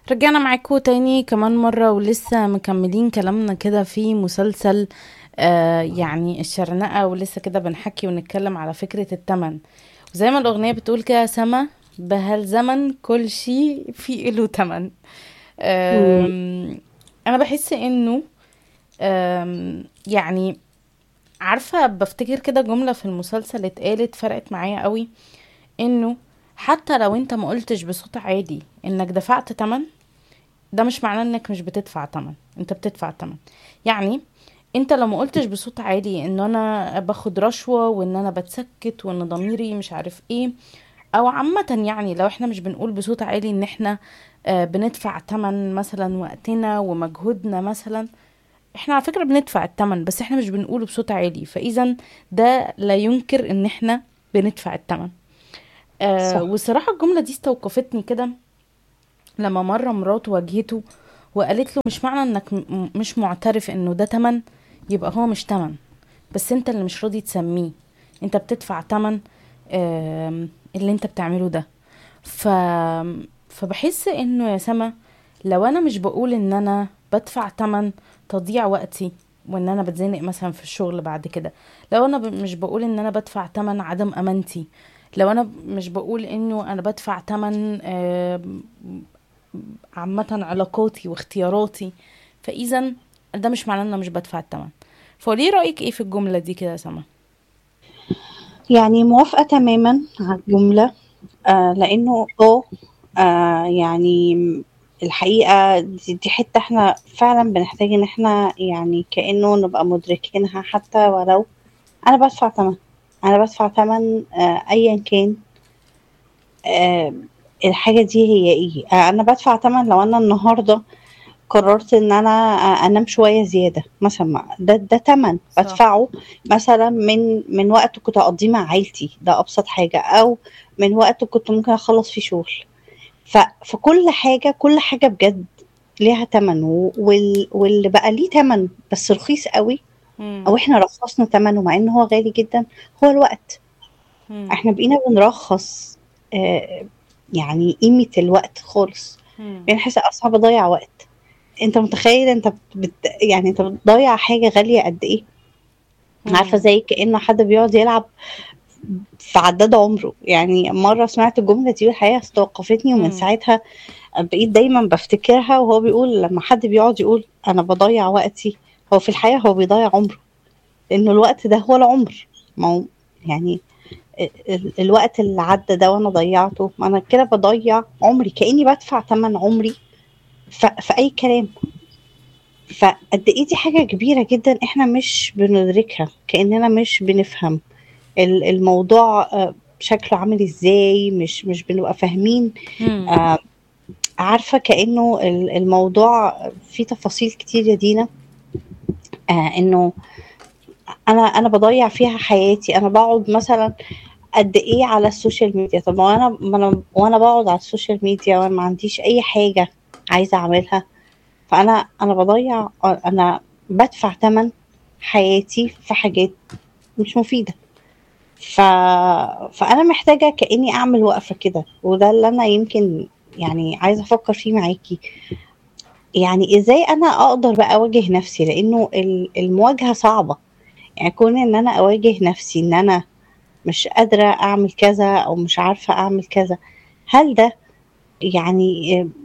رجعنا معاكم تاني كمان مرة ولسه مكملين كلامنا كده في مسلسل آه يعني الشرنقة ولسه كده بنحكي ونتكلم على فكرة التمن وزي ما الأغنية بتقول كده سما بهالزمن كل شيء في له تمن آم، أنا بحس إنه آم، يعني عارفة بفتكر كده جملة في المسلسل اتقالت فرقت معايا قوي إنه حتى لو انت ما قلتش بصوت عالي انك دفعت تمن ده مش معناه انك مش بتدفع تمن انت بتدفع تمن يعني انت لو ما قلتش بصوت عالي ان انا باخد رشوة وان انا بتسكت وان ضميري مش عارف ايه او عامة يعني لو احنا مش بنقول بصوت عالي ان احنا آه، بندفع تمن مثلا وقتنا ومجهودنا مثلا احنا على فكرة بندفع التمن بس احنا مش بنقوله بصوت عالي فاذا ده لا ينكر ان احنا بندفع التمن آه صح والصراحة الجملة دي استوقفتني كده لما مرة مراته واجهته وقالت له مش معنى انك م- مش معترف انه ده تمن يبقى هو مش تمن بس انت اللي مش راضي تسميه انت بتدفع تمن آم، اللي انت بتعمله ده ف... فبحس انه يا سما لو انا مش بقول ان انا بدفع تمن تضييع وقتي وان انا بتزنق مثلا في الشغل بعد كده لو انا ب... مش بقول ان انا بدفع تمن عدم امانتي لو انا ب- مش بقول انه انا بدفع تمن آم، عامة علاقاتي واختياراتي فاذا ده مش معناه ان انا مش بدفع التمن فليه رأيك ايه في الجملة دي كده يا سما يعني موافقة تماما على الجملة آه لأنه اه آه، يعني الحقيقة دي, دي حتة احنا فعلا بنحتاج ان احنا يعني كأنه نبقى مدركينها حتى ولو أنا بدفع تمن أنا بدفع تمن آه أيا كان آه الحاجة دي هي ايه آه أنا بدفع تمن لو أنا النهاردة قررت ان انا انام شويه زياده مثلا ما- ده ده تمن صح بدفعه مثلا من من وقت كنت اقضيه مع عيلتي ده ابسط حاجه او من وقت كنت ممكن اخلص فيه شغل ف فكل حاجه كل حاجه بجد ليها تمن و- وال واللي بقى ليه تمن بس رخيص قوي مم. او احنا رخصنا تمنه مع ان هو غالي جدا هو الوقت مم. احنا بقينا بنرخص آه يعني قيمه الوقت خالص مم. بنحس اصلا بضيع وقت انت متخيل انت بت... يعني انت بتضيع حاجه غاليه قد ايه عارفه مم. زي كأن حد بيقعد يلعب في عداد عمره يعني مره سمعت الجمله دي والحقيقه استوقفتني ومن مم. ساعتها بقيت دايما بفتكرها وهو بيقول لما حد بيقعد يقول انا بضيع وقتي هو في الحقيقه هو بيضيع عمره لانه الوقت ده هو العمر ما هو يعني ال- ال- الوقت اللي عدى ده وانا ضيعته ما انا كده بضيع عمري كاني بدفع ثمن عمري ف... في اي كلام فقد ايه دي حاجة كبيرة جدا احنا مش بندركها كأننا مش بنفهم ال- الموضوع آه، شكله عامل ازاي مش مش بنبقى فاهمين مم. آه، عارفة كأنه ال- الموضوع فيه تفاصيل كتير يا دينا آه، انه انا انا بضيع فيها حياتي انا بقعد مثلا قد ايه على السوشيال ميديا طب ما انا ما انا وانا بقعد على السوشيال ميديا وانا ما عنديش اي حاجة عايزة اعملها فانا انا بضيع انا بدفع ثمن حياتي في حاجات مش مفيدة ف... فأنا محتاجة كأني أعمل وقفة كده وده اللي أنا يمكن يعني عايزة أفكر فيه معاكي يعني إزاي أنا أقدر بقى أواجه نفسي لأنه ال- المواجهة صعبة يعني كون إن أنا أواجه نفسي إن أنا مش قادرة أعمل كذا أو مش عارفة أعمل كذا هل ده يعني آه،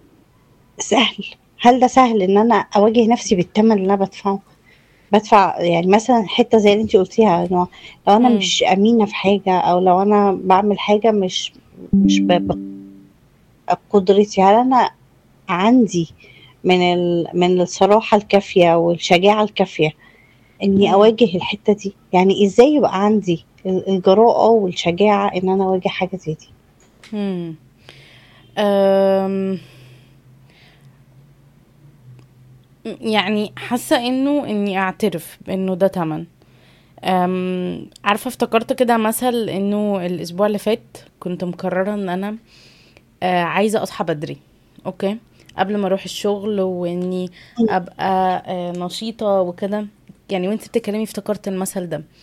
سهل هل ده سهل إن أنا أواجه نفسي بالثمن اللي أنا بدفعه بدفع يعني مثلا حتة زي اللي انتي قلتيها انه لو انا مم. مش امينة في حاجة او لو انا بعمل حاجة مش مش ب- بقدرتي هل انا عندي من ال من الصراحة الكافية والشجاعة الكافية اني مم. اواجه الحتة دي يعني ازاي يبقى عندي ال- الجراءة والشجاعة ان انا اواجه حاجة زي دي مم. أم... يعني حاسة انه اني اعترف بانه ده تمن أم... عارفة افتكرت كده مثل انه الاسبوع اللي فات كنت مقررة ان انا آه، عايزة اصحى بدري اوكي قبل ما اروح الشغل واني ابقى آه، نشيطة وكده يعني وانت بتتكلمي افتكرت المثل ده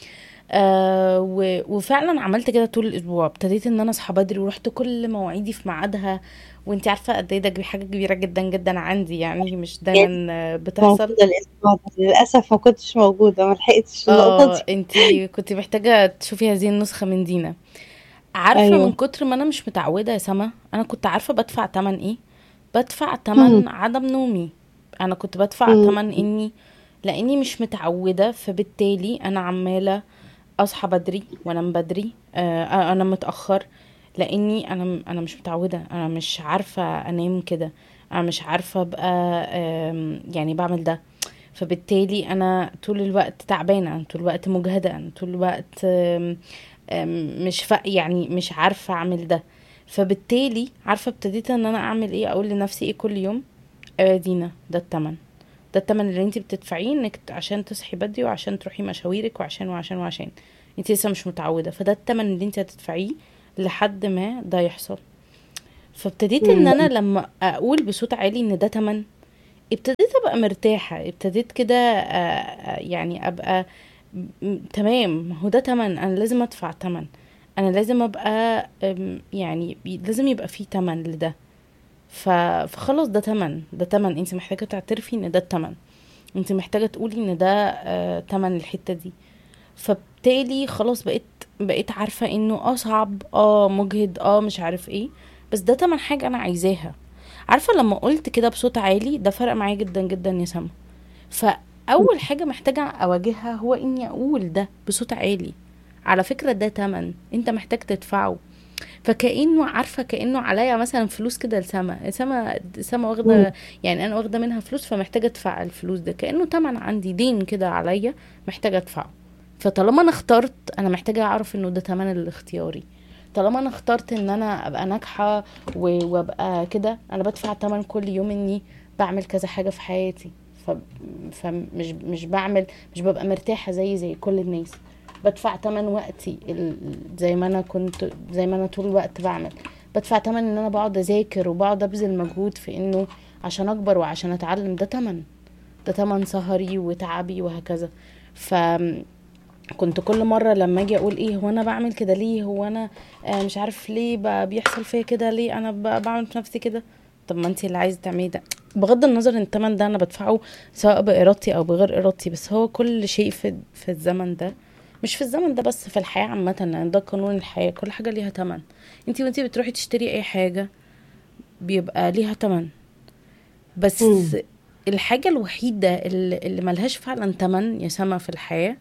آه و... وفعلا عملت كده طول الاسبوع ابتديت ان انا اصحى بدري ورحت كل مواعيدي في ميعادها وانتي عارفه قد ايه ده كبي- حاجه كبيره جدا جدا عندي يعني مش يعني دايما آه، بتحصل موجودة الأسبوع ده للأسف ما كنتش موجودة ما لحقتش اللقطة اه دي انتي كنت محتاجه تشوفي هذه النسخه من دينا عارفه من أيوه كتر ما انا مش متعوده يا سما انا كنت عارفه بدفع تمن ايه بدفع مم. تمن عدم نومي انا كنت بدفع مم. تمن اني لاني مش متعوده فبالتالي انا عماله اصحى بدري وانام بدري آه انا متاخر لاني انا انا مش متعوده انا مش عارفه انام كده انا مش عارفه ابقى آم، يعني بعمل ده فبالتالي انا طول الوقت تعبانه أنا طول الوقت مجهده أنا طول الوقت آم، آم، مش فا يعني مش عارفه اعمل ده فبالتالي عارفه ابتديت ان انا اعمل ايه اقول لنفسي ايه كل يوم ايوه يا دينا ده التمن ده التمن اللي انت بتدفعيه انك ت- عشان تصحي بدري وعشان تروحي مشاويرك وعشان وعشان وعشان انت لسه مش متعوده فده التمن اللي انت هتدفعيه لحد ما ده يحصل فابتديت ان انا مم. لما اقول بصوت عالي ان ده تمن ابتديت ابقى مرتاحة ابتديت كده آه، آه، يعني ابقى م- تمام ما هو ده تمن انا لازم ادفع تمن انا لازم ابقى أم، يعني بي- لازم يبقى فيه تمن لده ف... فخلاص ده تمن ده تمن انت محتاجة تعترفي ان ده التمن انت محتاجة تقولي ان ده آه، تمن الحتة دي فبالتالي خلاص بقيت بقيت عارفة انه اه صعب اه مجهد اه مش عارف ايه بس ده تمن حاجة انا عايزاها عارفة لما قلت كده بصوت عالي ده فرق معايا جدا جدا يا سما فأول حاجة محتاجة أواجهها هو إني أقول ده بصوت عالي على فكرة ده تمن أنت محتاج تدفعه فكأنه عارفة كأنه عليا مثلا فلوس كده لسما سما سما مم. واخدة يعني أنا واخدة منها فلوس فمحتاجة أدفع الفلوس ده كأنه تمن عندي دين كده عليا محتاجة أدفعه فطالما أنا اخترت أنا محتاجة أعرف إنه ده تمن الاختياري طالما أنا اخترت إن أنا أبقى ناجحة و- وأبقى كده أنا بدفع تمن كل يوم إني بعمل كذا حاجة في حياتي ف... فمش مش بعمل مش ببقى مرتاحة زي زي كل الناس بدفع تمن وقتي ال... زي ما انا كنت زي ما انا طول الوقت بعمل بدفع تمن ان انا بقعد اذاكر وبقعد ابذل مجهود في انه عشان اكبر وعشان اتعلم ده تمن ده تمن سهري وتعبي وهكذا فكنت كل مرة لما اجي اقول ايه هو انا بعمل كده ليه هو انا آه مش عارف ليه ب- بيحصل فيا كده ليه انا ب- بعمل في نفسي كده طب ما انت اللي عايزه تعملي ده بغض النظر ان التمن ده انا بدفعه سواء بارادتي او بغير ارادتي بس هو كل شيء في في الزمن ده مش في الزمن ده بس في الحياة عامة لان ده قانون الحياة كل حاجة ليها تمن انتي وانتي بتروحي تشتري اي حاجة بيبقى ليها تمن بس مم. الحاجة الوحيدة اللي, اللي ملهاش فعلا تمن يا سما في الحياة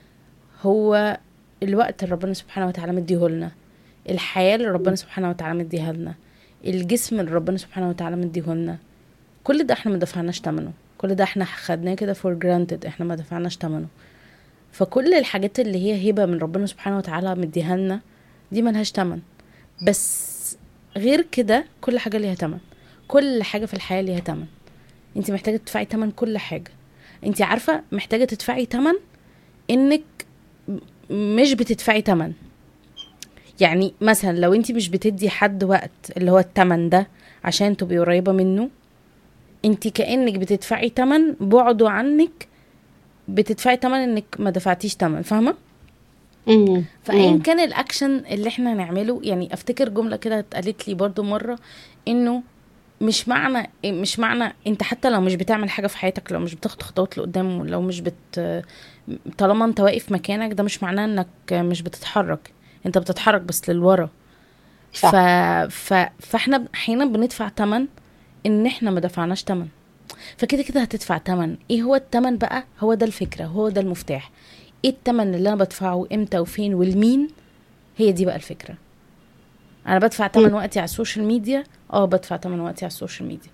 هو الوقت اللي ربنا سبحانه وتعالى مديهولنا الحياة اللي ربنا سبحانه وتعالى مديها لنا الجسم اللي ربنا سبحانه وتعالى مديهولنا كل ده احنا ما دفعناش تمنه كل ده احنا خدناه كده for granted احنا ما دفعناش تمنه فكل الحاجات اللي هي هبة من ربنا سبحانه وتعالى مديها لنا دي ملهاش تمن بس غير كده كل حاجة ليها تمن كل حاجة في الحياة ليها تمن انت محتاجة تدفعي تمن كل حاجة انت عارفة محتاجة تدفعي تمن انك م- مش بتدفعي تمن يعني مثلا لو انت مش بتدي حد وقت اللي هو التمن ده عشان تبقي قريبة منه انت كأنك بتدفعي تمن بعده عنك بتدفعي تمن انك ما دفعتيش تمن فاهمة مم. فايا مم. كان الاكشن اللي احنا هنعمله يعني افتكر جمله كده اتقالت لي برضو مره انه مش معنى مش معنى انت حتى لو مش بتعمل حاجه في حياتك لو مش بتاخد خطوات لقدام لو مش بت طالما انت واقف مكانك ده مش معناه انك مش بتتحرك انت بتتحرك بس للورا ف... صح ف... فاحنا احيانا بندفع تمن ان احنا ما دفعناش تمن فكده كده هتدفع تمن ايه هو التمن بقى هو ده الفكره هو ده المفتاح ايه التمن اللي انا بدفعه امتى وفين والمين هي دي بقى الفكره انا بدفع مم. تمن وقتي على السوشيال ميديا اه بدفع تمن وقتي على السوشيال ميديا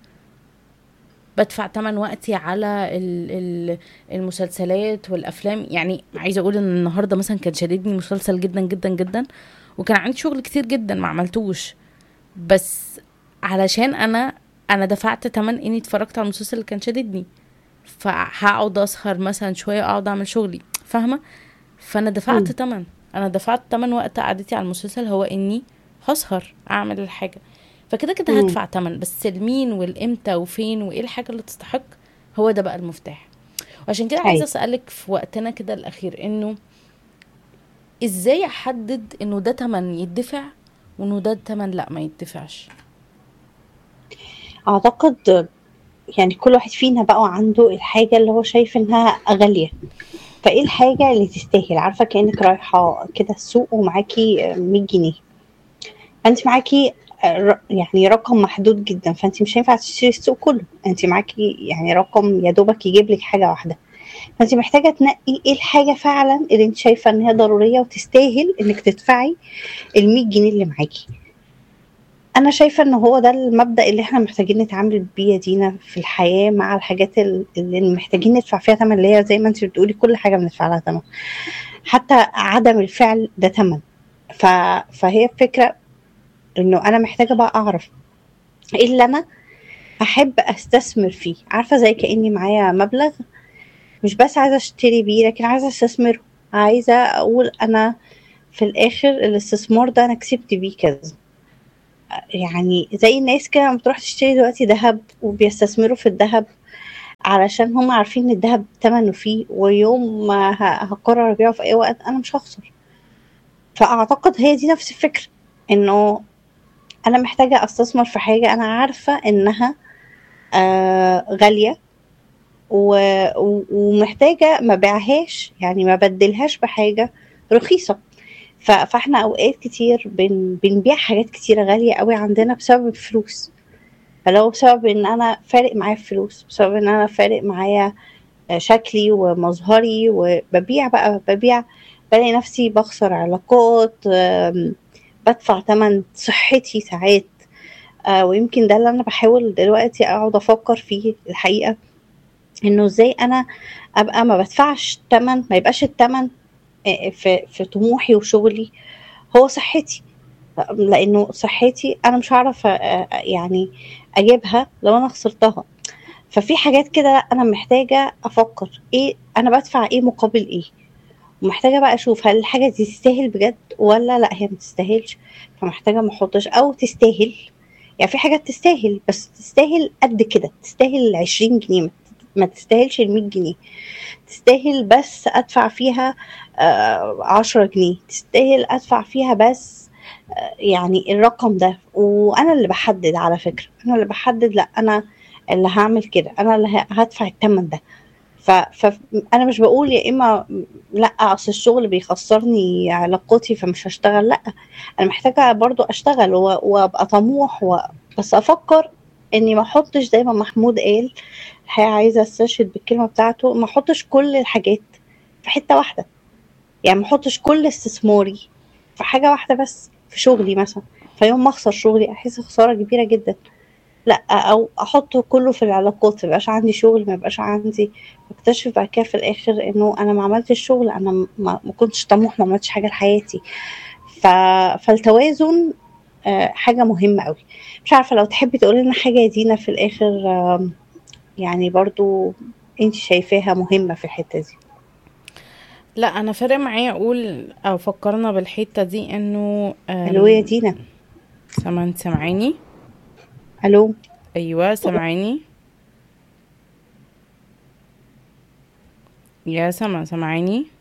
بدفع تمن وقتي على ال- ال- المسلسلات والافلام يعني عايزه اقول ان النهارده مثلا كان شددني مسلسل جدا جدا جدا وكان عندي شغل كتير جدا ما عملتوش بس علشان انا انا دفعت تمن اني اتفرجت على المسلسل اللي كان شددني فهقعد اسهر مثلا شويه اقعد اعمل شغلي فاهمه فانا دفعت مم. تمن انا دفعت تمن وقت قعدتي على المسلسل هو اني هسهر اعمل الحاجه فكده كده مم. هدفع تمن بس المين والامتى وفين وايه الحاجه اللي تستحق هو ده بقى المفتاح وعشان كده عايزه أيوة اسالك في وقتنا كده الاخير انه ازاي احدد انه ده تمن يدفع وانه ده تمن لا ما يدفعش اعتقد يعني كل واحد فينا بقى عنده الحاجة اللي هو شايف انها غالية فايه الحاجة اللي تستاهل عارفة كأنك رايحة كده السوق ومعاكي 100 جنيه فانت معاكي ر- يعني رقم محدود جدا فانت مش هينفع تشتري السوق كله انت معاكي يعني رقم يا دوبك يجيب لك حاجة واحدة فانت محتاجة تنقي ايه الحاجة فعلا اللي انت شايفة ان هي ضرورية وتستاهل انك تدفعي ال 100 جنيه اللي معاكي انا شايفه ان هو ده المبدأ اللي احنا محتاجين نتعامل بيه يا دينا في الحياه مع الحاجات ال- اللي محتاجين ندفع فيها ثمن اللي هي زي ما انت بتقولي كل حاجه بندفع لها ثمن حتى عدم الفعل ده ثمن ف... فهي الفكره انه انا محتاجه بقى اعرف ايه اللي انا احب استثمر فيه عارفه زي كاني معايا مبلغ مش بس عايزه اشتري بيه لكن عايزه استثمره عايزه اقول انا في الاخر الاستثمار ده انا كسبت بيه كذا يعني زي الناس كده لما بتروح تشتري دلوقتي ذهب وبيستثمروا في الذهب علشان هم عارفين ان الذهب تمنه فيه ويوم ما ه- هقرر ابيعه في اي وقت انا مش هخسر فاعتقد هي دي نفس الفكرة انه انا محتاجة استثمر في حاجة انا عارفة انها آه غالية و... و- ومحتاجة ما بيعهاش يعني ما بدلهاش بحاجة رخيصة ف... فاحنا اوقات كتير بن... بنبيع حاجات كتيرة غالية قوي عندنا بسبب الفلوس فلو بسبب ان انا فارق معايا الفلوس بسبب ان انا فارق معايا آه، شكلي ومظهري وببيع بقى ببيع بلاقي نفسي بخسر علاقات آم، بدفع تمن صحتي ساعات آه، ويمكن ده اللي انا بحاول دلوقتي اقعد افكر فيه الحقيقة انه ازاي انا ابقى ما بدفعش تمن ما يبقاش التمن آه، في في طموحي وشغلي هو صحتي لانه صحتي انا مش هعرف آه، آه، يعني اجيبها لو انا خسرتها ففي حاجات كده لأ، انا محتاجه افكر ايه انا بدفع ايه مقابل ايه ومحتاجه بقى اشوف هل الحاجه دي تستاهل بجد ولا لا هي ما تستاهلش فمحتاجه ما احطش او تستاهل يعني في حاجات تستاهل بس تستاهل قد كده تستاهل 20 جنيه ما- ما تستاهلش ال 100 جنيه تستاهل بس ادفع فيها آه 10 جنيه تستاهل ادفع فيها بس آه يعني الرقم ده وانا اللي بحدد على فكره انا اللي بحدد لا انا اللي هعمل كده انا اللي ه- هدفع الثمن ده ف... فانا مش بقول يا اما لا اصل الشغل بيخسرني علاقتي فمش هشتغل لا انا محتاجه برضو اشتغل و... وابقى طموح و... بس افكر اني ما احطش زي ما محمود قال الحقيقه عايزه استشهد بالكلمه بتاعته ما احطش كل الحاجات في حته واحده يعني ما احطش كل استثماري في حاجه واحده بس في شغلي مثلا فيوم ما اخسر شغلي احس خساره كبيره جدا لا او احطه كله في العلاقات ما يبقاش عندي شغل ما يبقاش عندي بكتشف بعد كده في الاخر انه انا ما عملتش شغل انا ما, ما كنتش طموح ما عملتش حاجه لحياتي ف... فالتوازن آه، حاجه مهمه قوي مش عارفه لو تحبي تقولي لنا حاجه يا دينا في الاخر آم، يعني برضو انت شايفاها مهمه في الحته دي لا انا فارق معايا اقول او فكرنا بالحته دي انه الو يا آم، دينا سما سامعاني الو ايوه سامعاني يا سما سامعاني